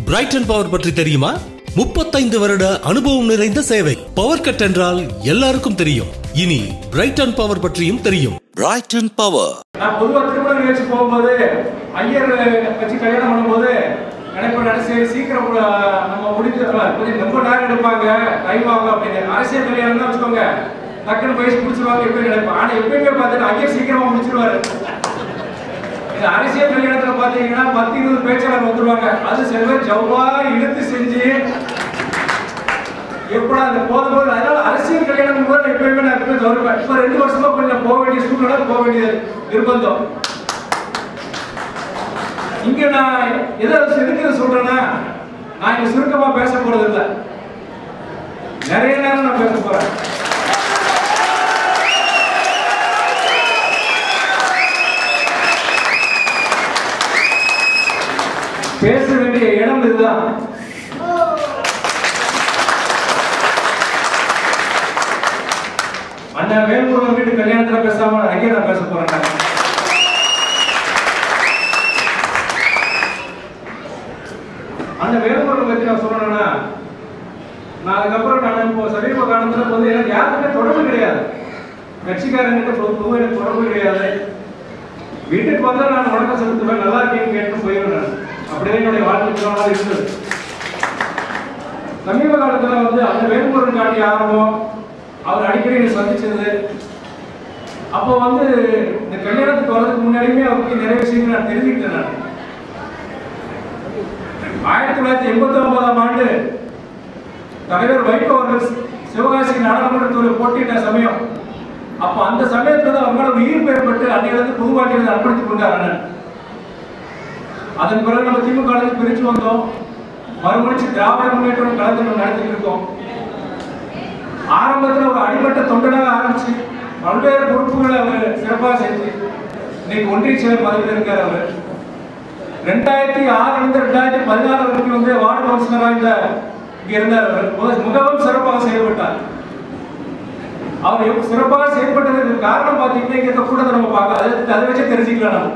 Brayton power பற்றி தெரியுமா முப்பத்தைந்து வருட அனுபவம் நிறைந்த சேவை பவர் கட் என்றால் எல்லாருக்கும் தெரியும் இனி பிரைட்டன் பவர் பற்றியும் தெரியும் Brighton Power. நான் பொதுவா திருமண நிகழ்ச்சி போகும்போது ஐயர் வச்சு கல்யாணம் பண்ணும்போது எனக்கு நினைச்சு சீக்கிரம் கூட நம்ம முடிஞ்சு கொஞ்சம் ரொம்ப நேரம் எடுப்பாங்க டைம் ஆகும் அப்படின்னு அரசியல் கல்யாணம் தான் வச்சுக்கோங்க டக்குன்னு பேசி முடிச்சிருவாங்க எப்பயும் நினைப்பேன் ஆனா எப்பயுமே பார்த்துட்டு ஐயர் சீக்கிரமா முடிச்சிருவாரு இந்த அரசியல் கல்யாணத்துல பாத்தீங்கன்னா பத்து இருபது பேச்சாளர் வந்துருவாங்க அது சில பேர் ஜவ்வா இழுத்து செஞ்சு எப்படா அந்த போதும் போது அதனால அரசியல் கல்யாணம் போது எப்பயுமே நான் எப்பயுமே தவிர்ப்பேன் இப்ப ரெண்டு வருஷமா கொஞ்சம் போக வேண்டிய சூழ்நிலை போக வேண்டிய நிர்பந்தம் இங்க நான் எதை எதுக்கு சொல்றேன்னா நான் இங்க சுருக்கமா பேச போறது இல்ல நிறைய நேரம் நான் பேச போறேன் பேச வேண்டிய இடம் இதுதான் அண்ணன் வேல்முருகன் வீட்டு கல்யாணத்துல பேசாம அங்கே நான் பேச போறேன் அந்த வேல்முருகன் பத்தி நான் சொல்லணும்னா நான் அதுக்கப்புறம் நான் இப்போ சமீப காலத்துல வந்து எனக்கு யாருக்குமே தொடர்பு கிடையாது கட்சிக்காரங்கிட்ட பொது பொதுவாக எனக்கு தொடர்பு கிடையாது வீட்டுக்கு வந்தா நான் வணக்கம் செலுத்துவேன் நல்லா இருக்கீங்க கேட்டு போயிடுவேன் நான் அப்படியே என்னுடைய வாழ்க்கை திருமணம் இருந்தது சமீப காலத்துல வந்து அந்த வேல்முருகன் காட்டிய ஆரம்பம் அவர் அடிக்கடி என்னை சந்திச்சது அப்போ வந்து இந்த கல்யாணத்துக்கு வர்றதுக்கு முன்னாடியுமே அவருக்கு நிறைய விஷயங்கள் நான் தெரிஞ்சுக்கிட்டேன் நான் ஆயிரத்தி தொள்ளாயிரத்தி எண்பத்தி ஒன்பதாம் ஆண்டு தலைவர் வைகோ அவர்கள் சிவகாசி நாடாளுமன்றத்தில் போட்டியிட்ட சமயம் அப்ப அந்த சமயத்துல தான் அவங்களோட உயிர் ஏற்பட்டு அன்னையிலிருந்து புது வாழ்க்கையில் அர்ப்பணித்துக் கொண்டார் அண்ணன் அதன் பிறகு நம்ம திமுக ல பிரிச்சு வந்தோம் மறுமலர்ச்சி திராவிட முன்னேற்றம் கலந்து நடத்திட்டு இருக்கோம் ஆரம்பத்துல ஒரு அடிமட்ட தொண்டனாக ஆரம்பிச்சு பல்வேறு பொறுப்புகளை அவர் சிறப்பாக செஞ்சு இன்னைக்கு ஒன்றிய செயலர் பதவியில் இருக்கார் அவர் ரெண்டாயிரத்தி ஆறுல இருந்து ரெண்டாயிரத்தி பதினாறு வரைக்கும் வந்து வார்டு கவுன்சிலராக இந்த இங்க இருந்தார் அவர் முக- மிகவும் சிறப்பாக செயல்பட்டார் அவர் எவ்வ- சிறப்பாக செயல்பட்டதுக்கு காரணம் பார்த்தீங்கன்னா இங்க இருக்க கூட்டத்தை நம்ம பார்க்கலாம் அதை அதை வச்சே தெரிஞ்சுக்கலாம் நம்ம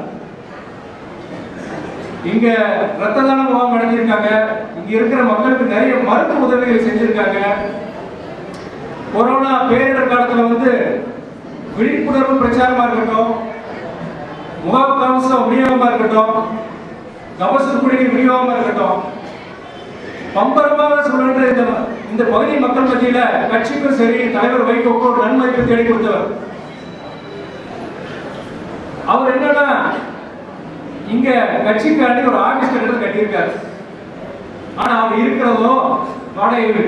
இங்க ரத்த தான முகாம் நடத்தியிருக்காங்க இங்க இருக்கிற மக்களுக்கு நிறைய மருத்துவ உதவிகள் செஞ்சிருக்காங்க கொரோனா பேரிடர் காலத்துல வந்து விழிப்புணர்வு பிரச்சாரமா இருக்கட்டும் முகக்கவசம் விநியோகமா இருக்கட்டும் கவச குடிநீர் விநியோகமா இருக்கட்டும் பம்பரமாக சொல்லுன்ற இந்த இந்த பகுதி மக்கள் மத்தியில கட்சிக்கும் சரி தலைவர் வைகோக்கோ ஒரு நன்மதிப்பு தேடி கொடுத்தவர் அவர் என்னன்னா இங்க கட்சிக்காண்டி ஒரு ஆபீஸ் கட்டடம் கட்டியிருக்காரு ஆனா அவர் இருக்கிறதோ வாடகை வீடு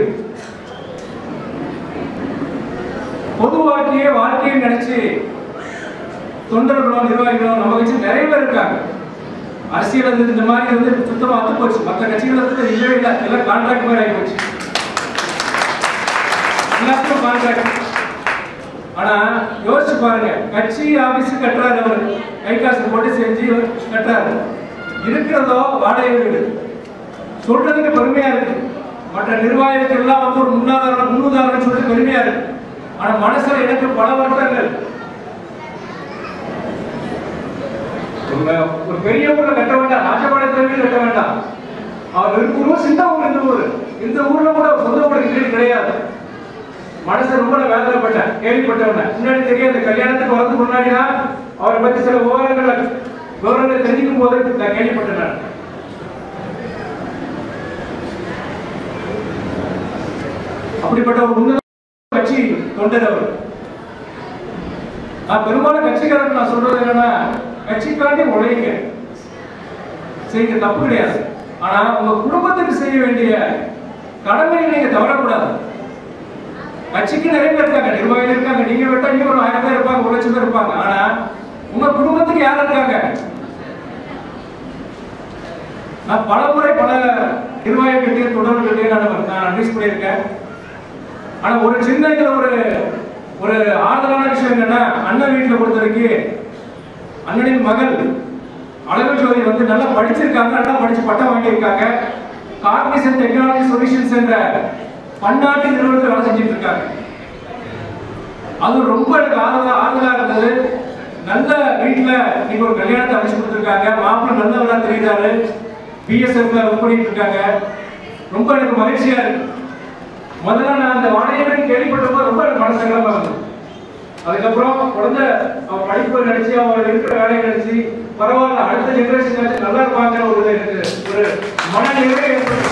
பொது வாழ்க்கையே வாழ்க்கையை நினைச்சு தொண்டர்களோ நிர்வாகிகளோ நம்ம கட்சி நிறைய பேர் இருக்காங்க அரசியல் வந்து இந்த மாதிரி வந்து சுத்தமா அத்து போச்சு மற்ற கட்சிகள் வந்து இல்லவே இல்லை எல்லாம் கான்ட்ராக்ட் மாதிரி ஆகி போச்சு எல்லாத்துக்கும் கான்ட்ராக்ட் ஆனா யோசிச்சு பாருங்க கட்சி ஆபீஸ் கட்டுறாரு அவர் கை காசு போட்டு செஞ்சு கட்டுறாரு இருக்கிறதோ வாடகை வீடு சொல்றதுக்கு பெருமையா இருக்கு மற்ற நிர்வாகிகள் எல்லாம் வந்து ஒரு முன்னாதாரணம் முன்னுதாரணம் சொல்லிட்டு பெருமையா இருக்கு ஆனா மனசுல எனக்கு பல வருடங்கள் ஒரு- ஒரு பெரிய ஊர்ல கட்ட வேண்டாம் ராஜபாளையத்துல கட்ட வேண்டாம் அவர் இருக்க ஊர் சின்ன ஊர் இந்த ஊர் இந்த ஊர்ல கூட சொந்த ஊர் வீடு கிடையாது மனசு ரொம்ப நான் வேதனைப்பட்டேன் கேள்விப்பட்டவன முன்னாடி தெரியும் இந்த கல்யாணத்துக்கு வரதுக்கு முன்னாடி தான் அவரை பத்தி சில விவரங்களை விவரங்களை தெரிஞ்சுக்கும் போது நான் கேள்விப்பட்டேன் நான். அப்படிப்பட்ட ஒரு உன்னத கட்சி தொண்டர் அவர் நான் பெரும்பாலும் கட்சிக்காரருக்கு நான் சொல்றது என்னன்னா கட்சிக்காண்டி உழைங்க செய்ய தப்பு கிடையாது ஆனா உங்க குடும்பத்துக்கு செய்ய வேண்டிய கடமையை நீங்க தவறக்கூடாது கட்சிக்கு நிறைய பேர் இருக்காங்க நிர்வாகிகள் இருக்காங்க நீங்க விட்டா இன்னும் ஒரு ஆயிரம் பேர் இருப்பாங்க ஒரு லட்சம் பேர் இருப்பாங்க ஆனா உங்க குடும்பத்துக்கு யார் இருக்காங்க நான் பல முறை பல நிர்வாகிகிட்டையும் தொடர்புகிட்டையும் நான் நான் அட்வைஸ் பண்ணியிருக்கேன் ஆனா ஒரு சின்ன இதுல ஒரு ஒரு ஆறுதலான விஷயம் என்னன்னா அண்ணன் வீட்டுல பொறுத்த வரைக்கும் அண்ணனின் மகள் அழகு ஜோதி வந்து நல்லா படிச்சிருக்காங்க நல்லா படிச்சு பட்டம் வாங்கியிருக்காங்க கார்னிசன் டெக்னாலஜி சொல்யூஷன்ஸ் என்ற பன்னாட்டு நிறுவனத்தில் வேலை செஞ்சுட்டு இருக்காங்க அது ரொம்ப எனக்கு ஆறுதலா ஆறுதலா இருந்தது நல்ல வீட்டுல இன்னைக்கு ஒரு கல்யாணத்தை அமைச்சு கொடுத்துருக்காங்க மாப்பிள்ளை நல்லவரா தெரியுறாரு பிஎஸ்எஃப்ல ஒர்க் பண்ணிட்டு இருக்காங்க ரொம்ப எனக்கு மகிழ்ச்சியா இருக்கு முதல்ல நான் அந்த வாடகைகள் கேள்விப்பட்டப்போ ரொம்ப எனக்கு மனசு சங்கடமா இருந்தது அதுக்கப்புறம் குழந்தை அவன் படிப்பு நினைச்சு அவன் இருக்கிற வேலையை நினைச்சு பரவாயில்ல அடுத்த ஜெனரேஷன் நல்லா இருப்பாங்கிற ஒரு இது எனக்கு ஒரு மனநிறைவே ஏற்பட்டு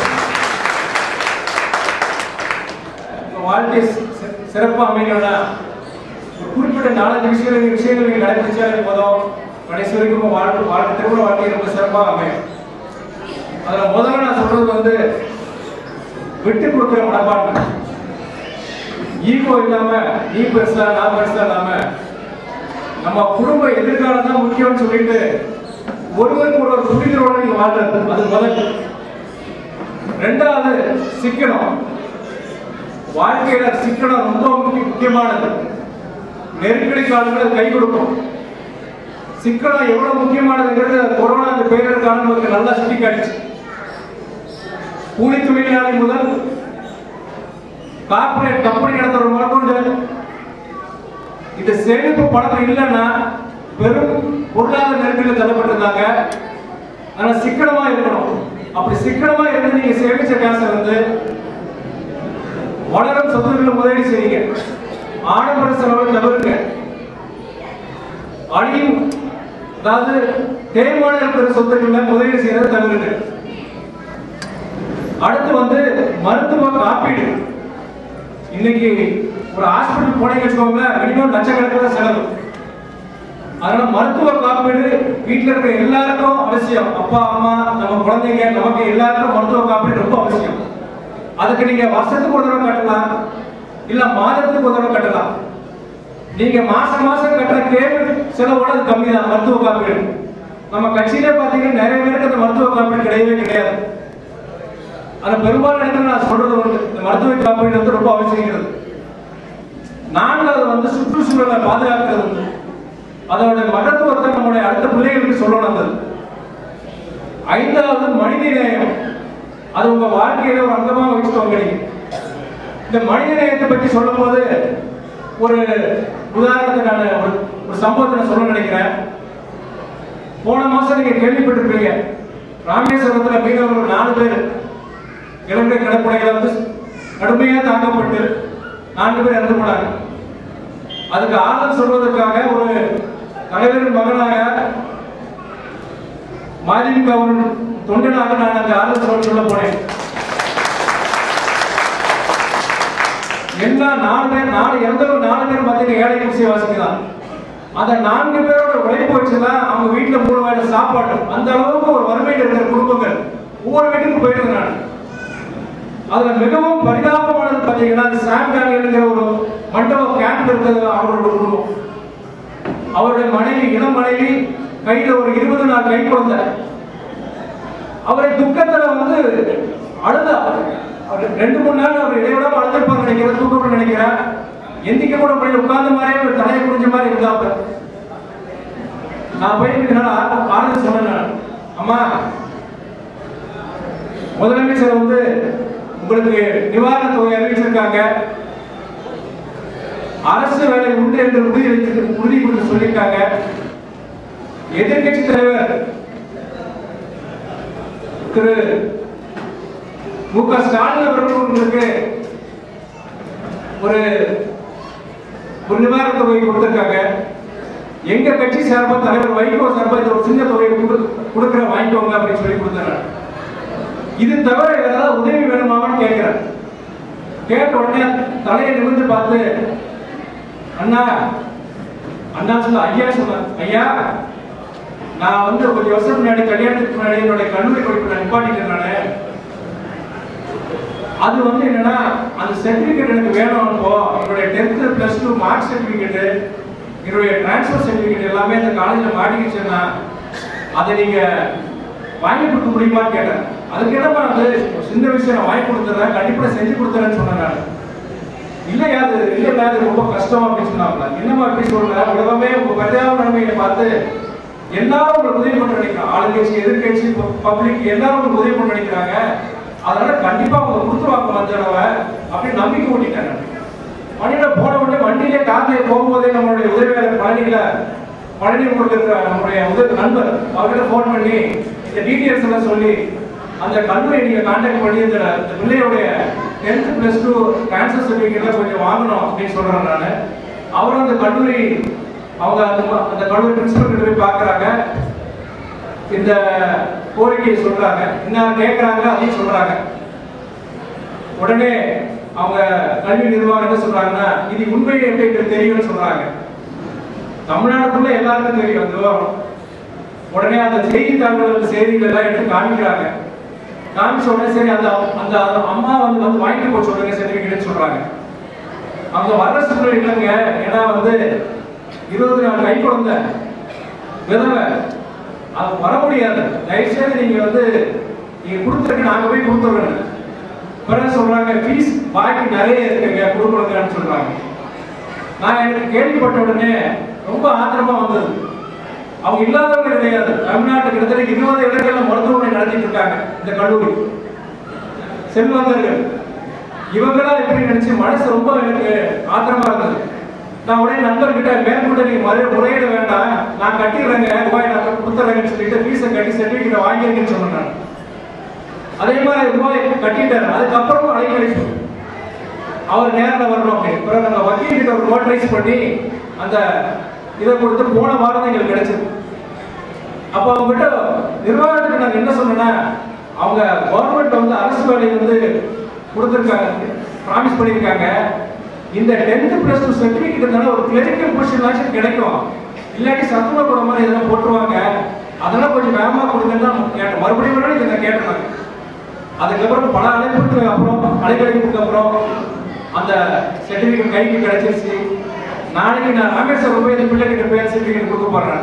உங்க வாழ்க்கை சி- சி- சிறப்பா அமைக்கணும்னா ஒரு குறிப்பிட்ட நாலஞ்சு விஷயங்கள் விஷயங்கள் நீங்க கடைபிடிச்சாலே போதும் கடைசி வரைக்கும் உங்க வாழ்க்கை வாழ்க்கை திருமண வாழ்க்கை ரொம்ப சிறப்பா அமையும் அதுல முதல்ல நான் சொல்றது வந்து விட்டு கொடுக்குற மனப்பான்மை ஈகோ இல்லாம நீ பெருசா நான் பெருசா இல்லாம நம்ம குடும்ப எதிர்காலம் தான் முக்கியம்னு சொல்லிட்டு ஒருவருக்கு ஒரு புரிதலோட நீங்க வாழ்றது அது முதல் ரெண்டாவது சிக்கனம் வாழ்க்கையில சிக்கனம் ரொம்ப முக்கிய- முக்கியமானது நெருக்கடி காலங்களில் கை கொடுக்கும் சிக்கனம் எவ்வளவு முக்கியமானதுங்கிறது அந்த கொரோனா அந்த பேரிடர் காலம் நமக்கு நல்லா சுட்டி காட்டுச்சு கூலி தொழிலாளி முதல் கார்ப்பரேட் கம்பெனி நடத்துற முதற்கொண்டு இந்த சேமிப்பு பணம் இல்லைன்னா பெரும் பொருளாதார நெருக்கடியில் தள்ளப்பட்டிருந்தாங்க ஆனா சிக்கனமா இருக்கணும் அப்படி சிக்கனமா இருந்து நீங்க சேமிச்ச காசை வந்து வளரும் சொத்துக்களை முதலீடு செய்யுங்க ஆடம்பர செலவை தவிர்க்க அழியும் அதாவது தேய்மான இருக்கிற சொத்துக்களை முதலீடு செய்யறதை தவிர்க்க அடுத்து வந்து மருத்துவ காப்பீடு இன்னைக்கு ஒரு ஹாஸ்பிட்டல் போனீங்க வச்சுக்கோங்களேன் மினிமம் லட்சக்கணக்கில் தான் செலவு அதனால மருத்துவ காப்பீடு வீட்டில் இருக்கிற எல்லாருக்கும் அவசியம் அப்பா அம்மா நம்ம குழந்தைங்க நமக்கு எல்லாருக்கும் மருத்துவ காப்பீடு ரொம்ப அவசியம் அதுக்கு நீங்க வருஷத்துக்கு ஒரு தடவை கட்டலாம் இல்ல மாதத்துக்கு ஒரு தடவை கட்டலாம் நீங்க மாசம் மாசம் கட்டுற கேபிள் செலவோட அது கம்மி தான் மருத்துவ காப்பீடு நம்ம கட்சியிலே பாத்தீங்கன்னா நிறைய பேருக்கு அந்த மருத்துவ காப்பீடு கிடையவே கிடையாது ஆனா பெரும்பாலும் இடத்துல நான் சொல்றது உண்டு இந்த மருத்துவ காப்பீடு வந்து ரொம்ப அவசியங்கிறது நான்காவது வந்து சுற்றுச்சூழலை பாதுகாக்கிறது உண்டு அதோட மகத்துவத்தை நம்முடைய அடுத்த பிள்ளைகளுக்கு சொல்லணும் அந்த ஐந்தாவது மனித நேயம் அது உங்க வாழ்க்கையில ஒரு அங்கமா வச்சுக்கோங்க நீங்க இந்த மனித நேயத்தை பற்றி சொல்லும்போது ஒரு உதாரணத்தை நான் ஒரு ஒரு சம்பவத்தை நான் சொல்ல நினைக்கிறேன் போன மாசம் நீங்க கேள்விப்பட்டிருப்பீங்க ராமேஸ்வரத்துல மீனவர்கள் நாலு பேர் இலங்கை கடற்படையில வந்து கடுமையா தாக்கப்பட்டு நான்கு பேர் இறந்து போனாங்க அதுக்கு ஆறுதல் சொல்வதற்காக ஒரு தலைவரின் மகனாக மதிமுக ஒரு தொண்டனாக நான் அந்த ஆறுதல் சொல்ல சொல்ல போனேன் எல்லா நாலு பேர் நாலு இறந்தவங்க நாலு பேர் பார்த்தீங்கன்னா ஏழை குடிசைவாசிங்க தான் அந்த நான்கு பேரோட உழைப்பு வச்சுதான் அவங்க வீட்டுல மூணு வேளை சாப்பாடு அந்த அளவுக்கு ஒரு வறுமையில் இருக்கிற குடும்பங்கள் ஒவ்வொரு வீட்டுக்கும் போயிட்டு நான் அதுல மிகவும் பரிதாபமானது பாத்தீங்கன்னா அந்த சாம் டேனியல்ங்கிற ஒரு மண்டப கேம்ப் இருக்கிறது அவரோட குடும்பம் அவருடைய மனைவி இளம் மனைவி கையில ஒரு இருபது நாள் கை குழந்தை அவரை துக்கத்துல வந்து அழுத அவர் ரெண்டு மூணு நாள் அவர் இடைவிடாம அழுந்திருப்பாங்க நினைக்கிறேன் தூக்கப்பட்டு நினைக்கிறேன் எந்திக்க கூட முடியல உட்கார்ந்த மாதிரியே ஒரு தலையை குடிஞ்ச மாதிரி இருந்தாப்ப நான் போய் இதனால ஆறுதல் சொன்னேன் நான். அம்மா முதலமைச்சர் வந்து உங்களுக்கு நிவாரண தொகை அறிவிச்சிருக்காங்க அரசு வேலை உண்டு என்று உறுதி அளித்து உறுதி கொடுத்து சொல்லியிருக்காங்க எதிர்க்கட்சி தலைவர் திரு மு க ஸ்டாலின் அவர்கள் உங்களுக்கு ஒரு ஒரு நிவாரண தொகை கொடுத்திருக்காங்க எங்க கட்சி சார்பா தலைவர் வைகோ சார்பா இந்த ஒரு சின்ன தொகையை கொடு- கொடுக்கிறேன் வாங்கிக்கோங்க அப்படின்னு சொல்லி கொடுத்தாங்க இது தவிர வேற ஏதாவது உதவி வேணுமான்னு கேட்கிறேன் கேட்ட உடனே தலையை நிமிர்ந்து பார்த்து அண்ணா அண்ணா சொல்ல ஐயா சொன்ன ஐயா நான் வந்து கொஞ்சம் வருஷம் முன்னாடி கல்யாணத்துக்கு முன்னாடி என்னுடைய கல்லூரி படிப்பு நான் நிப்பாட்டிட்டேன் நானு அது வந்து என்னன்னா அந்த சர்டிபிகேட் எனக்கு வேணும் இப்போ என்னுடைய tenth plus two mark certificate என்னுடைய டிரான்ஸ்ஃபர் சர்டிபிகேட் எல்லாமே இந்த காலேஜில் மாட்டிக்கிச்சுன்னா அதை நீங்க வாங்கி கொடுக்க முடியுமான்னு கேட்டேன் அதுக்கு என்னப்பா அது ஒரு சின்ன விஷயம் நான் வாங்கி கொடுத்துறேன் கண்டிப்பா செஞ்சு கொடுத்துறேன்னு சொன்னேன் நான் இல்லையா அது இல்லையா அது ரொம்ப கஷ்டம் அப்படின்னு சொன்னாங்க என்னமா அப்படி சொல்ற உலகமே உங்க பரிதாப நிலைமையை பார்த்து எல்லாரும் உங்களுக்கு உதவி பண்ண நினைக்கிறாங்க ஆளுங்கட்சி எதிர்கட்சி பப்ளிக் எல்லாரும் உங்களுக்கு உதவி பண்ண நினைக்கிறாங்க அதனால கண்டிப்பா அவங்க கொடுத்துருவாங்க மற்ற தடவை அப்படின்னு நம்பிக்கை ஓட்டிட்டாங்க வண்டியில போன உடனே வண்டியிலே கார்ல போகும்போதே நம்மளுடைய உதவியாளர் பழனியில பழனி உங்களுக்கு இருக்கிற நம்முடைய உதவி நண்பர் அவர்கிட்ட ஃபோன் பண்ணி இந்த டீட்டெயில்ஸ் எல்லாம் சொல்லி அந்த கல்லூரியை நீங்க கான்டாக்ட் பண்ணி இந்த இந்த பிள்ளையுடைய டென்த் பிளஸ் டூ ட்ரான்ஸ்ஃபர் சர்டிஃபிகேட்ல கொஞ்சம் வாங்கணும் அப்படின்னு சொல்றேன் நான் அவரும் அந்த கல்லூரி அவங்க அந்த ம- அந்த கல்லூரி பிரின்சிபல் கிட்ட போய் பார்க்கறாங்க இந்த கோரிக்கையை சொல்றாங்க என்ன கேட்கறாங்க அப்படின்னு சொல்றாங்க உடனே அவங்க கல்வி நிர்வாகம் என்ன சொல்றாங்கன்னா இது உண்மை எப்படி எங்களுக்கு தெரியும்னு சொல்றாங்க தமிழ்நாடுக்குள்ள எல்லாருக்கும் தெரியும் அந்த விவரம் உடனே அந்த செய்தித்தாள்கள் செய்திகள் எல்லாம் எடுத்து காமிக்கிறாங்க காமிச்ச உடனே சரி அந்த அந்த அந்த அம்மா வந்து வந்து வாங்கிட்டு போக சொல்லுங்க சர்டிபிகேட் சொல்றாங்க அங்க வர்ற சூழ்நிலை இல்லைங்க ஏன்னா வந்து இருபது நாள் கை குழந்தை விதவை அது வர முடியாது தயவுசெய்து நீங்க வந்து நீங்க கொடுத்துருக்கு நாங்க போய் கொடுத்துறோம் பிறகு சொல்றாங்க ஃபீஸ் பாக்கி நிறைய இருக்குங்க கொடுக்கணுங்கன்னு சொல்றாங்க நான் எனக்கு கேள்விப்பட்ட உடனே ரொம்ப ஆத்திரமா வந்தது அவங்க இல்லாதவங்க கிடையாது தமிழ்நாட்டு கிட்டத்தட்ட இருபது இடங்கள்ல மருத்துவமனை நடத்திட்டு இருக்காங்க இந்த கல்லூரி செல்வந்தர்கள் இவங்களா எப்படி நினைச்சு மனசு ரொம்ப எனக்கு ஆத்திரமா இருந்தது நான் உடனே நண்பர்கிட்ட மேற்கொண்டு நீங்க மறு முறையிட வேண்டாம் நான் கட்டிடுறேங்க ரூபாய் நான் கொடுத்துறேங்கன்னு சொல்லிட்டு ஃபீஸை கட்டி சர்டிஃபிகேட் வாங்கிருக்கேன்னு சொன்னேன் நான். அதே மாதிரி ரூபாய் கட்டிட்டாரு அதுக்கப்புறம் அழைக்கழிச்சு அவர் நேரில் வரணும் அப்படின்னு பிறகு நாங்கள் வக்கீல் கிட்ட ஒரு நோட்டரைஸ் பண்ணி அந்த இதை கொடுத்து போன வாரம் தான் எங்களுக்கு கிடைச்சது அப்போ அவங்ககிட்ட நிர்வாகத்துக்கு நாங்கள் என்ன சொன்னோன்னா அவங்க கவர்மெண்ட் வந்து அரசு வேலை வந்து கொடுத்துருக்காங்க ப்ராமிஸ் பண்ணியிருக்காங்க இந்த டென்த் ப்ளஸ் டூ சர்டிஃபிகேட் இருந்தாலும் ஒரு கிளரிக்கல் பொசிஷன் கிடைக்கும் இல்லாட்டி சத்துவ கூட மாதிரி இதெல்லாம் போட்டுருவாங்க அதெல்லாம் கொஞ்சம் வேகமாக கொடுங்கன்னு தான் கேட்டேன் மறுபடியும் மறுபடியும் இதை நான் கேட்டேன் நான். அதுக்கப்புறம் பல அழைப்புக்கு அப்புறம் அழைப்படைப்புக்கு அப்புறம் அந்த சர்டிஃபிகேட் கைக்கு கிடைச்சிருச்சு நாளைக்கு நான் ராமேஸ்வரம் போய் இந்த பிள்ளைகிட்ட போய் சர்டிஃபிகேட் கொடுக்க போறேன்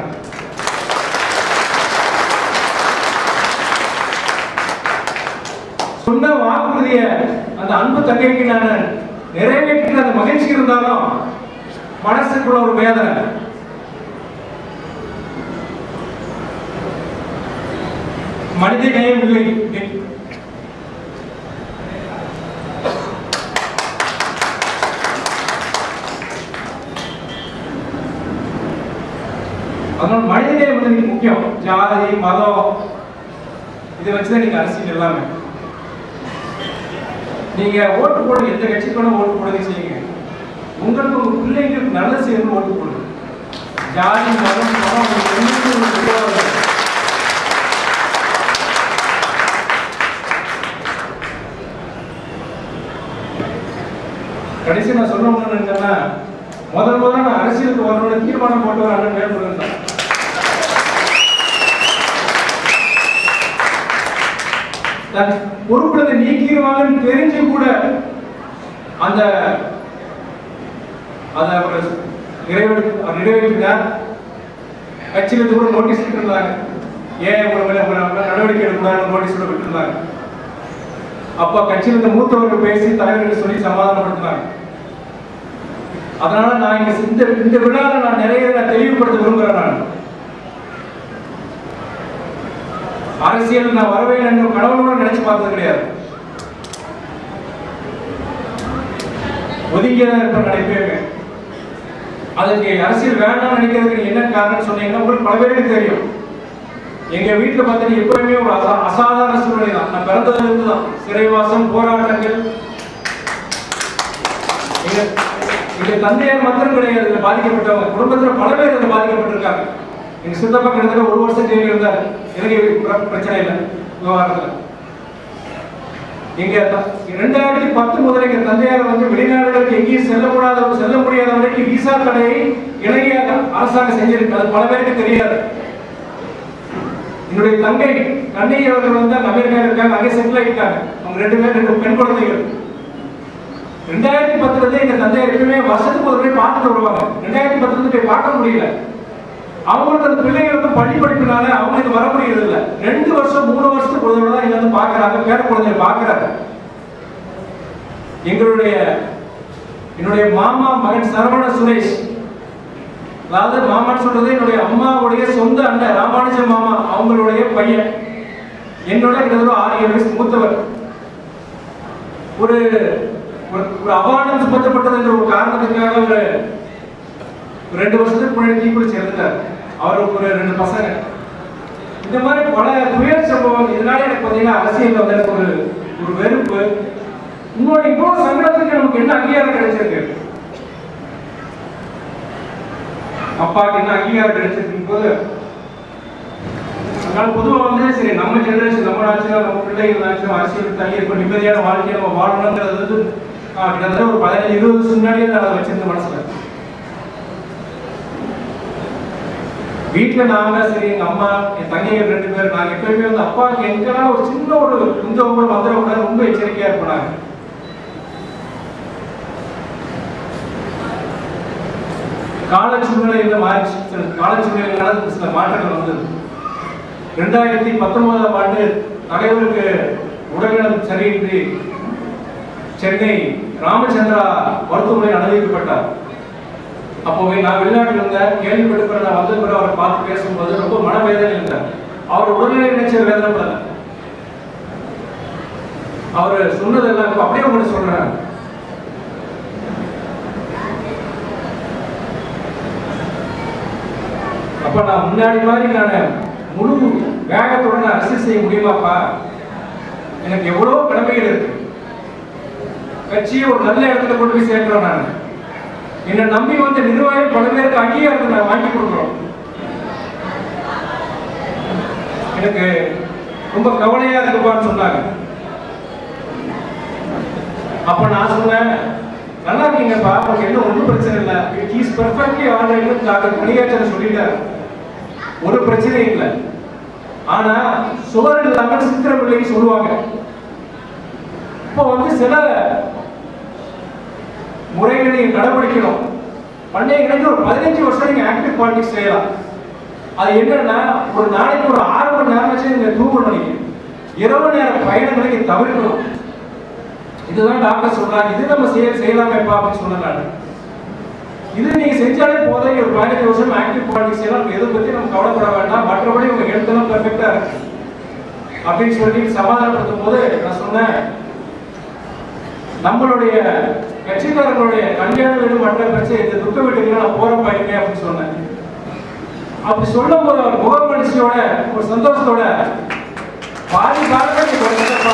சொன்ன வாக்குறுதிய அந்த அன்பு தங்கைக்கு நான் நிறைவேற்றின அந்த மகிழ்ச்சி இருந்தாலும் மனசுக்குள்ள ஒரு வேதனை மனித நேயம் இல்லை அதனால மனிதநேயம் வந்து நீங்க முக்கியம் ஜாதி மதம் இதை வச்சுதான் நீங்க அரசியல் எல்லாமே நீங்க ஓட்டு போடுங்க எந்த கட்சிக்கு வேணா ஓட்டு போடுங்க செய்யுங்க உங்களுக்கு உங்க பிள்ளைங்களுக்கு நல்லது செய்யணும் ஓட்டு போடுங்க ஜாதி மதம் மதம் உங்களுக்கு எதுவுமே உங்களுக்கு உதவாது. கடைசி நான் சொல்ல ஒண்ணு என்னன்னா முதல் முதல்ல நான் அரசியலுக்கு வரணும்னு தீர்மானம் போட்டு வர அண்ணன் வேல்முருகன் தான் தன் பொறுப்புலதை நீக்கிடுவாங்கன்னு தெரிஞ்சு கூட அந்த அதை அவர் நிறைவேற்றி அவர் நிறைவேற்றினார் கட்சியிலிருந்து கூட நோட்டீஸ் விட்டுருந்தாங்க ஏன் உங்களை மேல உங்களை மேல நடவடிக்கை எடுக்கக்கூடாதுன்னு நோட்டீஸ் கூட விட்டுருந்தாங்க அப்ப கட்சியில இருந்த மூத்தவர்கள் பேசி தலைவர்கள் சொல்லி சமாதானப்படுத்தினாங்க அதனால நான் இங்க இந்த இந்த விழாவில் நான் நிறைய நான் தெளிவுபடுத்த விரும்புகிறேன் நான் அரசியல் நான் வரவேன் என்று கடவுளோட நினைச்சு பார்த்தது கிடையாது ஒதுங்கியதான் இருப்ப நினைப்பேங்க அதுக்கு அரசியல் வேண்டாம்னு நினைக்கிறதுக்கு நீங்க என்ன காரணம் சொன்னீங்கன்னா உங்களுக்கு பல பேருக்கு தெரியும் எங்க வீட்டுல பார்த்தீங்கன்னா எப்பவுமே ஒரு அசா- அசாதாரண சூழ்நிலை தான் நான் பிறந்ததுல இருந்து தான் சிறைவாசம் போராட்டங்கள் எங்க எங்க தந்தையார் மாத்திரம் கிடையாது இதுல பாதிக்கப்பட்டவங்க குடும்பத்துல பல பேர் இதுல பாதிக்கப்பட்டிருக்காங்க எங்க சித்தப்பா கிட்டத்தட்ட ஒரு வருஷம் ஜெயில இருந்தார் எனக்கு பிர- பிரச்சனை இல்லை விவகாரத்துல எங்க த- இரண்டாயிரத்தி பத்து முதல் எங்க தந்தையார் வந்து வெளிநாடுகளுக்கு எங்கேயும் செல்லக்கூடாத செல்ல முடியாத வரைக்கும் விசா தடையை இலங்கை அரசாங்கம் செஞ்சிருக்கு அது பல பேருக்கு தெரியாது என்னுடைய தங்கை கண்ணகி அவர்கள் வந்து அங்க அமெரிக்கா இருக்காங்க அங்கே செட்டில் ஆகிட்டாங்க அவங்க ரெண்டு பேரும் ரெண்டு பெண் குழந்தைகள் ரெண்டாயிரத்தி பத்துல இருந்து எங்க தந்தையார் எப்பவுமே வருஷத்துக்கு ஒரு போய் பார்த்துட்டு வருவாங்க ரெண்டாயிரத்தி பத்துல இருந்து போய் பார்க்க முடியல அவங்களுக்கு அந்த பிள்ளைங்க வந்து பள்ளி படிப்புனால அவங்களுக்கு வர முடியறது இல்ல ரெண்டு வருஷம் மூணு வருஷத்துக்கு ஒரு தடவை தான் இங்க வந்து பாக்குறாங்க பேர குழந்தைய பாக்குறாங்க எங்களுடைய என்னுடைய மாமா மகன் சரவண சுரேஷ் அதாவது மாமான்னு சொல்றது என்னுடைய அம்மாவுடைய சொந்த அண்ணன் ராமானுஜ மாமா அவங்களுடைய பையன் என்னோட கிட்டத்தட்ட ஆறு ஏழு வயசு மூத்தவர் ஒரு ஒரு ஒரு அபார்டம் சுமத்தப்பட்டது என்ற ஒரு காரணத்துக்காக ஒரு ஒரு ரெண்டு வருஷத்துக்கு முன்னாடி தீக்குளிச்சு இறந்துட்டார் அவருக்கு ஒரு ரெண்டு பசங்க இந்த மாதிரி பல துயர் சம்பவம் இதனால எனக்கு பார்த்தீங்கன்னா அரசியல் வந்து எனக்கு ஒரு ஒரு வெறுப்பு இன்னொரு இவ்வளவு சங்கடத்துக்கு நமக்கு என்ன அங்கீகாரம் கிடைச்சிருக்கு அப்பாவுக்கு என்ன அங்கீகாரம் கிடைச்சிருக்கும் போது அதனால பொதுவாக வந்து சரி நம்ம ஜெனரேஷன் நம்ம நாச்சும் நம்ம பிள்ளைகள் நாச்சும் அரசியல் தள்ளி இருக்க நிம்மதியான வாழ்க்கையை நம்ம வாழணுங்கிறது வந்து ஆ, கிட்டத்தட்ட ஒரு பதினஞ்சு இருபது வருஷம் முன்னாடியே நான் அதை வச்சிருந்த மனசுல வீட்டுல நாங்க சரி எங்க அம்மா என் தங்கைகள் ரெண்டு பேர் நாங்க எப்பயுமே வந்து அப்பாவுக்கு எங்கெல்லாம் ஒரு சின்ன ஒரு குந்தம் கூட வந்துடக்கூடாது ரொம்ப எச்சரிக்கையா இருப்பாங்க கால சூழ்நிலையில மாறிச்சு சில கால சூழ்நிலைகளால சில மாற்றங்கள் வந்தது ரெண்டாயிரத்தி பத்தொன்பதாம் ஆண்டு தலைவருக்கு உடல்நலம் சரியின்றி சென்னை ராமச்சந்திரா மருத்துவமனையில் அனுமதிக்கப்பட்டார் அப்போ நான் வெளிநாட்டில் இருந்தேன் கேள்விப்பட்டு பிறகு நான் வந்த பிறகு அவரை பார்த்து பேசும்போது ரொம்ப மனவேதனை இருந்தார் அவர் உடல்நிலை நினைச்ச வேதனைப்படல அவர் சொன்னதெல்லாம் இப்ப அப்படியே உங்களுக்கு சொல்றேன் அப்ப நான் முன்னாடி மாதிரி நான் முழு வேகத்தோட நான் அரசியல் செய்ய முடியுமாப்பா எனக்கு எவ்வளவு கடமைகள் இருக்கு கட்சியை ஒரு நல்ல இடத்துல கொண்டு போய் சேர்க்கிறோம் நான் என்னை நம்பி வந்த நிர்வாகிகள் பல பேருக்கு அங்கீகாரத்தை நான் வாங்கி கொடுக்குறோம் எனக்கு ரொம்ப கவலையா இருக்குப்பான்னு சொன்னாங்க அப்ப நான் சொன்னேன் நல்லா இருக்கீங்கப்பா உங்களுக்கு என்ன ஒன்றும் பிரச்சனை இல்லை it is perfectly alright doctor Maniyachan சொல்லிட்டாரு ஒரு பிரச்சனையும் இல்லை ஆனா சுவர் இல்லாம சித்திரம் இல்லைன்னு சொல்லுவாங்க இப்போ வந்து சில முறைகளை நீங்க கடைபிடிக்கணும் பண்ணீங்கன்னா ஒரு பதினஞ்சு வருஷம் நீங்க ஆக்டிவ் பாலிடிக்ஸ் செய்யலாம் அது என்னன்னா ஒரு நாளைக்கு ஒரு ஆறு மணி நேரம் வச்சு நீங்க தூங்கணும் நீங்க இரவு நேர பயணங்களை நீங்க தவிர்க்கணும் இதுதான் டாக்டர் சொல்றாங்க இது நம்ம செய்ய செய்யலாமேப்பா அப்படின்னு சொன்னேன் நான் இது நீங்க செஞ்சாலே போதும் ஒரு பதினஞ்சு வருஷம் ஆக்டிவ் பாலிடிக்ஸ் எல்லாம் எதை பத்தி நம்ம கவலைப்பட வேண்டாம் மற்றபடி உங்க ஹெல்த் எல்லாம் பெர்ஃபெக்டா இருக்கு அப்படின்னு சொல்லி சமாதானப்படுத்தும் போது நான் சொன்னேன் நம்மளுடைய கட்சிக்காரர்களுடைய கல்யாண வீடு மற்ற பிரச்சனை இந்த துக்க வீட்டுக்கு நான் போற பையனே அப்படின்னு சொன்னேன் அப்படி சொல்லும் போது அவர் முகமனுஷியோட ஒரு சந்தோஷத்தோட பாதி காலத்தை நீ குறைச்சிட்டப்பா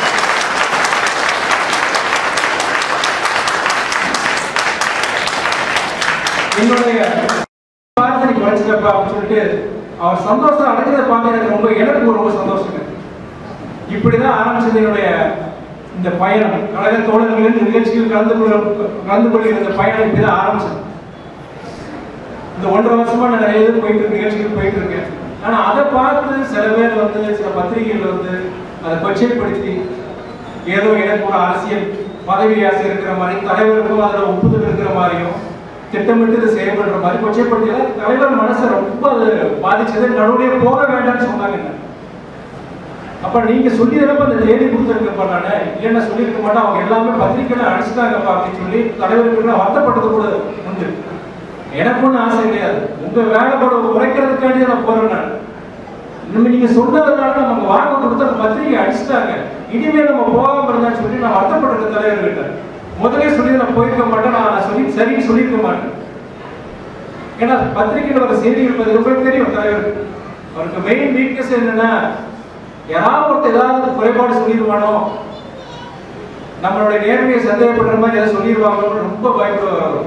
என்னுடைய பாரத்தை நீ குறைச்சிட்டப்பா அப்படின்னு சொல்லிட்டு அவர் சந்தோஷம் அடைஞ்சதை பார்த்து எனக்கு ரொம்ப எனக்கு ரொம்ப சந்தோஷம் இப்படிதான் ஆரம்பிச்சது என்னுடைய இந்த பயணம் கழக தோழர்களின் நிகழ்ச்சியில் கலந்து கொள்ள கலந்து கொள்கிற இந்த பயணம் இப்படிதான் ஆரம்பிச்சது இந்த ஒன்றரை வருஷமா நான் நிறைய இது போயிட்டு இருக்கு நிகழ்ச்சிகள் போயிட்டு இருக்கேன் ஆனா அதை பார்த்து சில பேர் வந்து சில பத்திரிகைகள் வந்து அதை கொச்சைப்படுத்தி ஏதோ எனக்கு ஒரு அரசியல் பதவி ஆசை இருக்கிற மாதிரி தலைவருக்கும் அதுல ஒப்புதல் இருக்கிற மாதிரியும் திட்டமிட்டு இதை செயல்படுற மாதிரி கொச்சைப்படுத்தி தலைவர் மனசை ரொம்ப அது பாதிச்சது நடுவுலயே போக வேண்டாம்னு சொன்னாங்க என்ன. அப்ப நீங்க சொல்லி தானப்ப அந்த தேதி கொடுத்துருக்கப்பா நானு இல்லைன்னா சொல்லியிருக்க மாட்டேன் அவங்க எல்லாமே பத்திரிக்கையில அடிச்சுட்டாங்கப்பா அப்படின்னு சொல்லி தலைவருக்கு நான் வருத்தப்பட்டது கூட உண்டு எனக்கு ஒன்றும் ஆசை கிடையாது உங்க வேலை கூட குறைக்கிறதுக்காண்டி நான் போறேன் நான் நம்ம நீங்க சொன்னதுனால நம்ம வாங்க கொடுத்து அந்த பத்திரிகை அடிச்சுட்டாங்க இனிமே நம்ம போகாம இருந்தான்னு சொல்லி நான் வருத்தப்பட்டிருக்க தலைவர்கிட்ட முதலே சொல்லி நான் போயிருக்க மாட்டேன் நான் நான் சொல்லி சரின்னு சொல்லியிருக்க மாட்டேன் ஏன்னா பத்திரிகையில் வர செய்திகள் பத்தி ரொம்ப தெரியும் தலைவருக்கு அவருக்கு மெயின் வீக்னஸ் என்னன்னா யாராவது ஒருத்தர் ஏதாவது குறைபாடு சொல்லிடுவானோ நம்மளுடைய நேர்மையை சந்தேகப்படுற மாதிரி ஏதாவது சொல்லிடுவாங்களோ ரொம்ப பயப்படுவார் அவர்.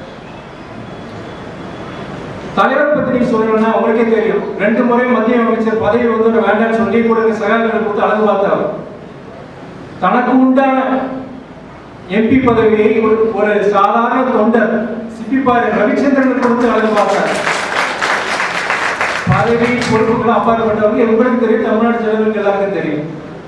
தலைவர் பத்தி நீங்க சொல்லணும்னா உங்களுக்கே தெரியும் ரெண்டு முறை மத்திய அமைச்சர் பதவி வந்து நான் வேண்டாம்னு சொல்லி கூட சகாக்களை கொடுத்து அழகு பார்த்தார் தனக்கு உண்டான எம்பி பதவியை ஒரு ஒரு சாதாரண தொண்டர் சிப்பிப்பாறை ரவிச்சந்திரனுக்கு கொடுத்து அழகு பார்த்தார் பதவி பொறுப்புகள் அப்பாற்பட்டவங்க உங்களுக்கு தெரியும் தமிழ்நாடு ஜனங்களுக்கு எல்லாருக்கும் தெரியும்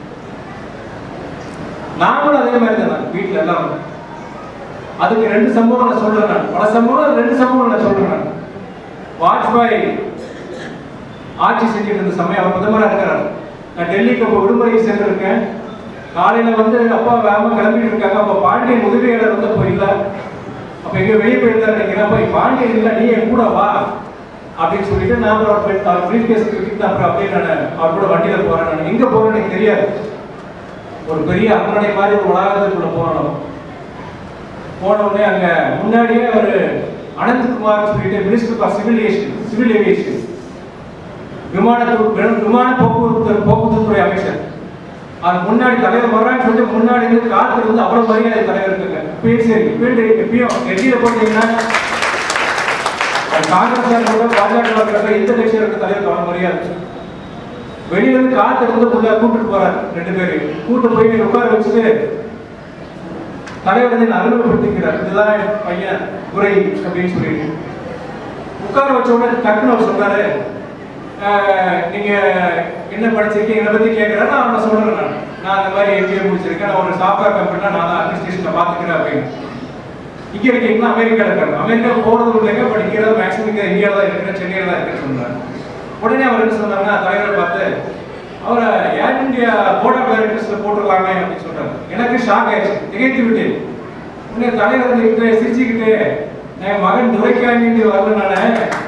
நாங்களும் அதே மாதிரி தான் நான் வீட்டுல எல்லாம் அதுக்கு ரெண்டு சம்பவம் நான் சொல்றேன் நான் பல சம்பவம் ரெண்டு சம்பவம் நான் சொல்றேன் நான் வாஜ்பாய் ஆட்சி செஞ்சுட்டு இருந்த சமயம் அவர் பிரதமரா இருக்கிறார் நான் டெல்லிக்கு அப்போ விடுமுறைக்கு சென்றிருக்கேன் காலையில வந்து அப்பா வேகமா கிளம்பிட்டு இருக்காங்க அப்ப பாண்டியன் உதவியாளர் வந்து அப்போ இல்ல அப்ப எங்க வெளியே போயிருந்தாரு நினைக்கிறேன் அப்ப பாண்டியன் இல்ல நீ என் கூட வா அப்படின்னு சொல்லிட்டு நான் அப்புறம் அவர் போய் அவர் ப்ரீஃப் கேஸ் தூக்கிட்டு அப்புறம் அப்படியே நான் அவர் கூட வண்டியில போறேன் நான் எங்க போறேன்னு எனக்கு தெரியாது ஒரு பெரிய அரண்மனை மாதிரி ஒரு வளாகத்துக்குள்ள போறோம் நம்ம போன உடனே அங்க முன்னாடியே ஒரு அனந்த்குமார் சொல்லிட்டு minister for civil aviation civil aviation விமான விமான போக்குவரத்து போக்குவரத்து துறை அமைச்சர் அது முன்னாடி தலைவர் வர்றான்னு சொல்லிட்டு முன்னாடி இருந்து காத்து இருந்து அவ்வளவு மரியாதை தலைவர் இருக்குங்க இப்பயும் சரி இப்பயும் எப்பயும் டெல்லியில போட்டீங்கன்னா காங்கிரஸ் கூட பாஜக இருக்கிற எந்த கட்சியில் இருக்க தலைவர் அவ்வளவு மரியாதை வெளியில இருந்து காத்து இருந்து உள்ள கூப்பிட்டு போறாரு ரெண்டு பேரையும் கூட்டு போய் உட்கார வச்சுட்டு தலைவர் வந்து அறிமுகப்படுத்திக்கிறார் இதுதான் என் பையன் குறை அப்படின்னு சொல்லிட்டு உட்கார வச்ச உடனே டக்குன்னு அவர் சொன்னாரு "ஆஹ், நீங்க என்ன படிச்சிருக்கீங்க என்னை பத்தி கேட்கறேன் நான் அவனை சொல்றேன் நான் நான் அந்த மாதிரி எம்பிஏ முடிச்சிருக்கேன் நான் ஒரு சாஃப்ட்வேர் கம்பெனில நான் தான் அட்மினிஸ்ட்ரேஷன்ல பாத்துக்கிறேன் அப்படின்னு இங்க இருக்கீங்களா அமெரிக்கா இருக்காங்க அமெரிக்கா போறது இல்லைங்க படிக்கிறது மேக்ஸிமம் இங்க இந்தியாவில் தான் இருக்கிறேன் சென்னையில் தான் இருக்கிறேன்னு சொன்னார் உடனே அவர் என்ன சொன்னாங்கன்னா தலைவரை பார்த்து அவரை ஏர் இந்தியா போர்ட் ஆஃப் டைரக்டர்ஸ்ல போட்டுடலாமே அப்படின்னு சொல்றாரு எனக்கு ஷாக் ஆயிடுச்சு திகைத்து விட்டேன் உடனே தலைவர் வந்து சிரிச்சுக்கிட்டு என் மகன் துரைக்காண்டி வரல நானே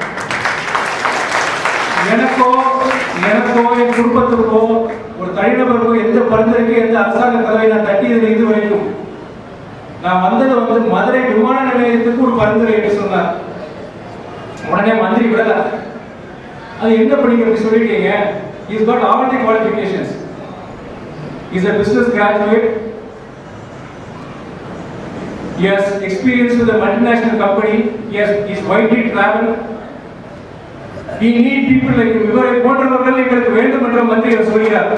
எனக்கோ எனக்கோ என் குடும்பத்துக்கோ ஒரு தனிநபருக்கோ எந்த பரிந்துரைக்கு எந்த அரசாங்க கதவை நான் தட்டியது இது வரைக்கும் நான் வந்தது வந்து மதுரை விமான நிலையத்துக்கு ஒரு பரிந்துரை என்று சொன்னார் உடனே மந்திரி விடல அது என்ன படிக்கிறது சொல்லிட்டீங்க is got all the qualifications is a business graduate he has experience with a multinational company he has is widely traveled we need people like him இவரை போன்றவர்கள் எங்களுக்கு வேண்டும் என்ற மந்திரி அவர் சொல்கிறார்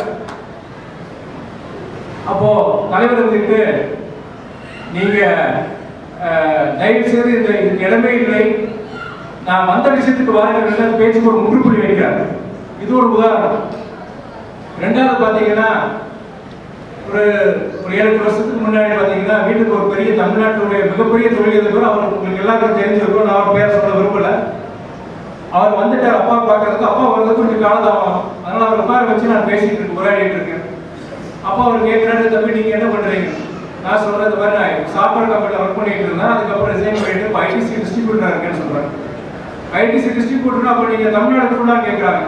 அப்போ தலைவர் வந்துட்டு நீங்க அஹ், தயவு செய்து இந்த இதுக்கு இடமே இல்லை நான் வந்த விஷயத்துக்கு வாருங்கள் பேச்சுக்கு ஒரு முற்றுப்புள்ளி வைக்கிறார் இது ஒரு உதாரணம் ரெண்டாவது பாத்தீங்கன்னா ஒரு ஒரு ஏழு எட்டு வருஷத்துக்கு முன்னாடி பாத்தீங்கன்னா வீட்டுக்கு ஒரு பெரிய தமிழ்நாட்டுடைய மிகப்பெரிய தொழிலதிபர் அவர் உங்களுக்கு எல்லாருக்கும் தெரிஞ்சிருக்கும் நான் அவர் பேர் சொல்ல விரும்பல அவர் வந்துட்டார் அப்பா பார்க்கறதுக்கு அப்பா வரது கொஞ்சம் காலதாமம் அதனால அவர் உட்கார வச்சு நான் பேசிட்டு இருக்கேன் உரையாடிட்டு இருக்கேன் அப்பா அவர் கேட்கிறாரு தம்பி நீங்க என்ன பண்றீங்க நான் சொல்றது இந்த மாதிரி நான் சாஃப்ட்வேர் கம்பெனில ஒர்க் பண்ணிட்டு இருந்தேன் அதுக்கப்புறம் ரிசைன் பண்ணிட்டு இப்போ ஐடிசி டிஸ்ட்ரிபியூட்டரா இருக்கேன்னு சொல்றேன் ஐடிசி டிஸ்ட்ரிபியூட்டர்னா அப்போ நீங்க தமிழ்நாடு ஃபுல்லா கேட்கறாங்க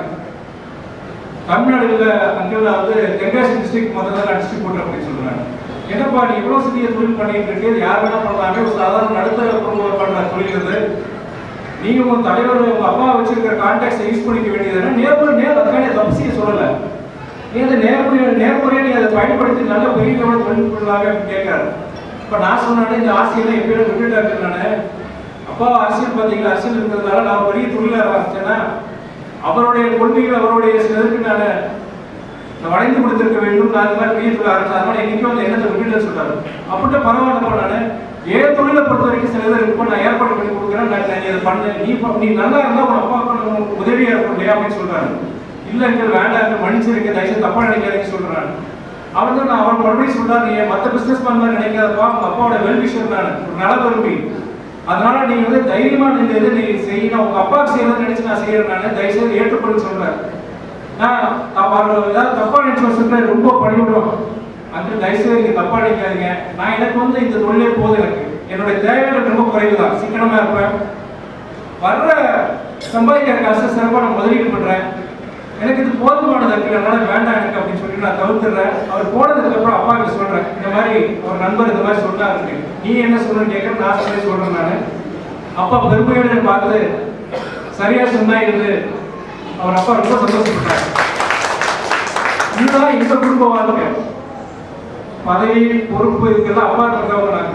தமிழ்நாடு இல்ல அங்கிள் நான் வந்து தென்காசி டிஸ்ட்ரிக்ட் முதல்ல நான் டிஸ்ட்ரிபியூட்டர் அப்படின்னு சொல்றாங்க என்னப்பா நீ இவ்வளவு சிறிய தொழில் பண்ணிட்டு இருக்கு இது யார் வேணா பண்ணலாமே ஒரு சாதாரண நடுத்தர குடும்பம் பண்ற தொழில் இது நீங்க உங்க தலைவர் உங்க அப்பா வச்சிருக்கிற கான்டாக்ட்ஸ் யூஸ் பண்ணிக்க வேண்டியது நேர்முறை நேர் அதுக்கான தப்பு செய்ய சொல்லல நீ அதை நேர்முறை நேர்முறையா நீ அதை பயன்படுத்தி நல்ல பெரிய லெவலில் தொழில் பண்ணலாமே அப்படின்னு கேட்கறாரு இப்ப நான் சொன்னேன் இந்த ஆசையெல்லாம் எப்பயும் விட்டுட்டாரு நானு அப்பா அரசியல் பாத்தீங்களா அரசியல் இருக்கிறதுனால நான் பெரிய தொழில ஆரம்பிச்சேன்னா அவருடைய கொள்கைகள் அவருடைய சிலருக்கு நான் நான் வளைந்து கொடுத்திருக்க வேண்டும் நான் இந்த மாதிரி பெரிய தொழில் ஆரம்பிச்சேன் அதனால இன்னைக்கு வந்து என்னத்தை விட்டுட்டு சொல்றாரு அப்படின்ட்டு பரவாயில்லப்பா நானு ஏன் தொழிலை பொறுத்த வரைக்கும் சில பேர் இருக்கும் நான் ஏற்பாடு பண்ணி கொடுக்குறேன் நான் நீ அதை பண்ணு நீ ப- நீ நல்லா இருந்தா உன் அப்பா பண்ண உனக்கு உதவியா இருக்கும் இல்லையா அப்படின்னு சொல்றாரு இல்ல எங்கள் வேண்டாம் மன்னிச்சிருக்க தயவுசெய்து தப்பா நினைக்காதீங்கன்னு சொல்றாரு அவர் தான் நான் அவர் மறுபடியும் சொல்றாரு நீ மத்த பிசினஸ் மேன் மாதிரி நினைக்காதப்பா உங்க அப்பாவோட வெல்விஷர் நான் ஒரு நல விரும்பி அதனால நீ வந்து தைரியமா இந்த இதை நீ செய்யணும் உங்க அப்பாவுக்கு செய்யறதுன்னு நினைச்சு நான் செய்யறேன் நான் தயவுசெய்து ஏற்றுக்கொள்ளுன்னு சொல்றேன் நான் அவர் ஏதாவது தப்பா நினைச்சு வச்சிருந்தேன் ரொம்ப பண்ணிவிடுவோம் அந்த தயவுசெய்து நீங்க தப்பா நினைக்காதீங்க நான் எனக்கு வந்து இந்த தொழிலே போதும் எனக்கு என்னுடைய தேவைகள் ரொம்ப குறைவு தான் சிக்கனமா இருப்பேன் வர்ற சம்பாதிக்கிற காசு சிறப்பாக நான் முதலீடு பண்றேன் எனக்கு இது போதுமானது இருக்கு அதனால வேண்டாம் எனக்கு அப்படின்னு சொல்லி நான் தவிர்த்துறேன் அவர் போனதுக்கு அப்புறம் அப்பா கிட்ட சொல்றேன் இந்த மாதிரி ஒரு நண்பர் இந்த மாதிரி சொன்னாரு நீ என்ன சொல்றேன்னு கேட்கற நான் சொல்லி சொல்றேன் நானு அப்பா பெருமையோட என்னை பார்த்து சரியா சொன்னா இது அவர் அப்பா ரொம்ப சந்தோஷப்பட்டார் இதுதான் இந்த குடும்ப வாழ்க்கை பதவி பொறுப்பு இதுக்கெல்லாம் அப்பா இருக்கவங்க நாங்க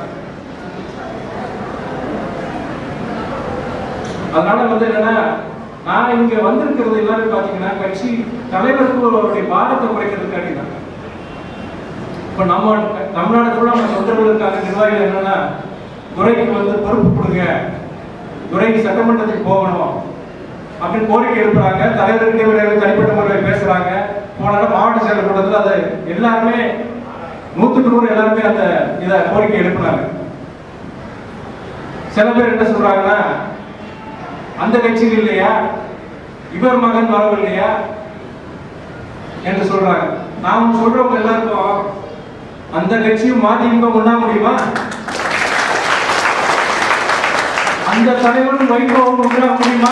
அதனால வந்து என்னன்னா நான் இங்க வந்திருக்கிறது எல்லாரும் பாத்தீங்கன்னா கட்சி தலைவருக்கு அவருடைய பாரத்தை குறைக்கிறதுக்காண்டி தான் இப்ப நம்ம தமிழ்நாடு கூட நம்ம தொண்டர்கள் இருக்காங்க நிர்வாகிகள் என்னன்னா துறைக்கு வந்து பொறுப்பு கொடுங்க துறைக்கு சட்டமன்றத்துக்கு போகணும் அப்படின்னு கோரிக்கை எழுப்புறாங்க தலைவர்கிட்ட ஒரு தனிப்பட்ட முறையில் பேசுறாங்க போனால மாவட்ட செயலர் கூட்டத்தில் அதை எல்லாருமே நூத்துக்கு நூறு எல்லாருமே அந்த இதை கோரிக்கை எழுப்புனாங்க சில பேர் என்ன சொல்றாங்கன்னா அந்த கட்சியில் இல்லையா இவர் மகன் வரவில்லையா என்று சொல்றாங்க நாம் சொல்றவங்க எல்லாருக்கும் அந்த கட்சியும் மதிமுக ஒண்ணா முடியுமா அந்த தலைவரும் வைகோவும் ஒன்றா முடியுமா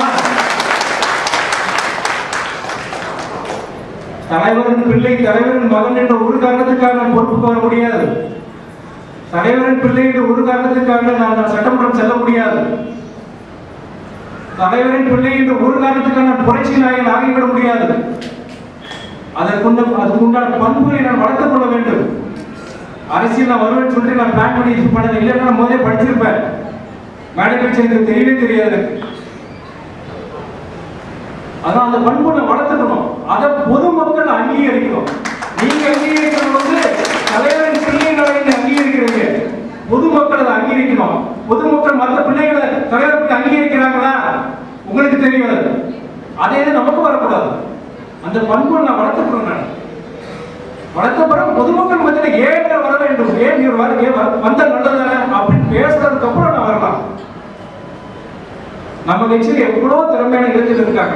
தலைவரின் பிள்ளை தலைவரின் மகன் என்ற ஒரு காரணத்துக்காக நான் பொறுப்புக்கு வர முடியாது தலைவரின் பிள்ளை என்ற ஒரு காரணத்துக்காக நான் நான் சட்டமன்றம் செல்ல முடியாது தலைவரின் பிள்ளை என்று ஒரு காரணத்துக்கான புரட்சி நாயகன் ஆகிவிட முடியாது அதற்குண்ட அதுக்குண்டான பண்புகளை நான் வளர்த்துக் கொள்ள வேண்டும் அரசியல் நான் வருவேன்னு சொல்லிட்டு நான் பிளான் பண்ணி இது பண்ணது இல்லைன்னா நான் முதலே படிச்சிருப்பேன் மேடை பேச்சு எனக்கு தெரியவே தெரியாது அதான் அந்த பண்பை நான் வளர்த்துக்கணும் அதை பொதுமக்கள் அங்கீகரிக்கணும் நீங்க அங்கீகரிக்கிறது வந்து தலைவரின் பிள்ளை நலனை அங்கீகரிக்கிறீங்க பொதுமக்கள் அதை அங்கீகரிக்கணும் பொதுமக்கள் மற்ற பிள்ளைகளை தலைவருக்கு அங்கீகரிக்கிறாங்களா உங்களுக்கு தெரியாது அதே இது நமக்கு வரக்கூடாது அந்த பண்பை நான் வளர்த்துக்கணும் நான் வளர்த்தப்பறம் பொதுமக்கள் மத்தியில் ஏன் வர வேண்டும் ஏன் இவர் வர ஏன் வர- வந்தா நல்லதானே அப்படின்னு பேசுறதுக்கு அப்புறம் நான் வரலாம் நம்ம கட்சியில் எவ்வளவு திறமையான இளைஞர்கள் இருக்காங்க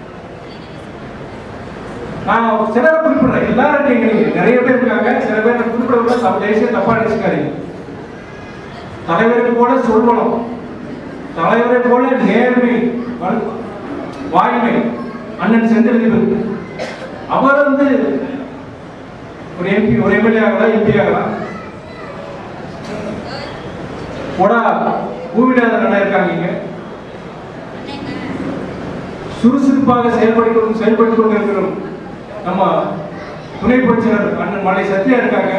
நான் சிலரை குறிப்பிடுறேன் எல்லாரும் நீங்க நீங்க நிறைய பேர் இருக்காங்க சில பேர் நான் குறிப்பிட விட தப்பு தேசிய தப்பா நினைச்சுக்காதீங்க தலைவரை போல சொல்வனம் தலைவரை போல நேர்மை வல்- வாய்மை அண்ணன் செந்தில் அவர் வந்து ஒரு எம்பி ஒரு எம்எல்ஏ ஆகலாம் எம்பி ஆகலாம் போடா பூமிநாதன் அண்ணா இருக்காங்க இங்க சுறுசுறுப்பாக செயல்பட்டு கொண்டு செயல்பட்டு கொண்டு இருக்கிறோம் நம்ம துணை பொறிச்சனர் அண்ணன் மலை சத்யா இருக்காங்க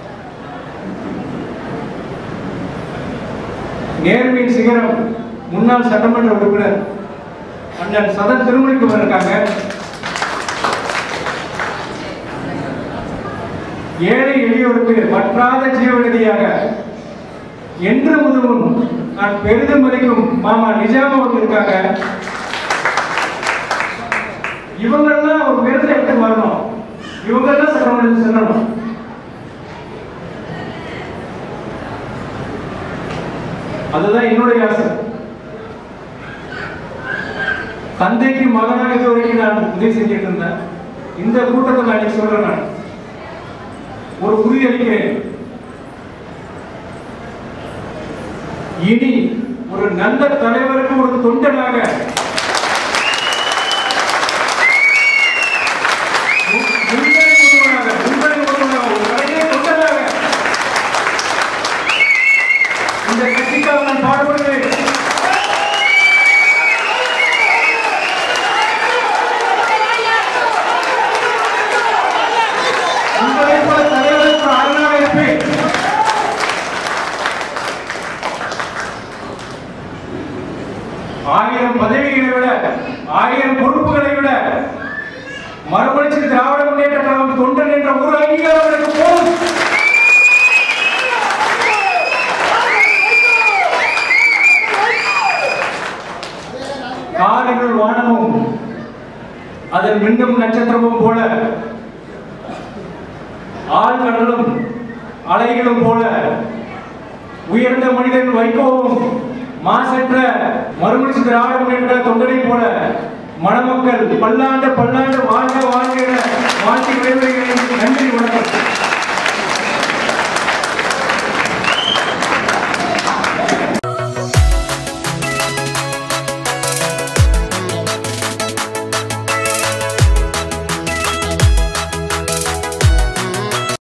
நேர்மையின் சிகரம் முன்னாள் சட்டமன்ற உறுப்பினர் அண்ணன் சதன் திருமணிக்குமர் இருக்காங்க ஏழை எளியோருக்கு வற்றாத ஜீவநதியாக என்று உதவும் நான் பெரிதும் மதிக்கும் மாமா நிஜாம் அவர்கள் இருக்காங்க இவங்கெல்லாம் ஒரு விருது எடுத்து வரணும் இவங்கெல்லாம் சட்டமன்றத்தில் செல்லணும் அதுதான் என்னுடைய ஆசை தந்தைக்கு மகனாக இது வரைக்கும் நான் உதவி செஞ்சுட்டு இருந்தேன் இந்த கூட்டத்தை நான் இன்னைக்கு சொல்றேன் நான் ஒரு உறுதி அளிக்கிறேன் இனி ஒரு நல்ல தலைவருக்கு ஒரு தொண்டனாக முன்னணி ஒருவனாக, முன்னணி ஒருவனாக, ஒரு கலைஞரை தொண்டனாக இந்த கட்சிக்காக நான் பாடுபடுவேன் உங்களைப் போல தலைவருக்கு அரணாக இருப்பேன் ஆயிரம் பதவிகளை விட ஆயிரம் பொறுப்புகளை விட மறுமலர்ச்சி திராவிட முன்னேற்ற கழகம் தொண்டன் என்ற ஒரு அங்கீகாரம் எனக்கு போதும் காலைகள் வானமும் அதன் மின்னும் நட்சத்திரமும் போல ஆழ்கடலும் அலைகளும் போல உயர்ந்த மனிதன் வைகோவும் மாசற்ற மறுமலர்ச்சி திராவிட முன்னேற்ற தொண்டனை போல மணமக்கள் பல்லாண்டு பல்லாண்டு வாழ்க வாழ்க என வாழ்த்தி விரைவில்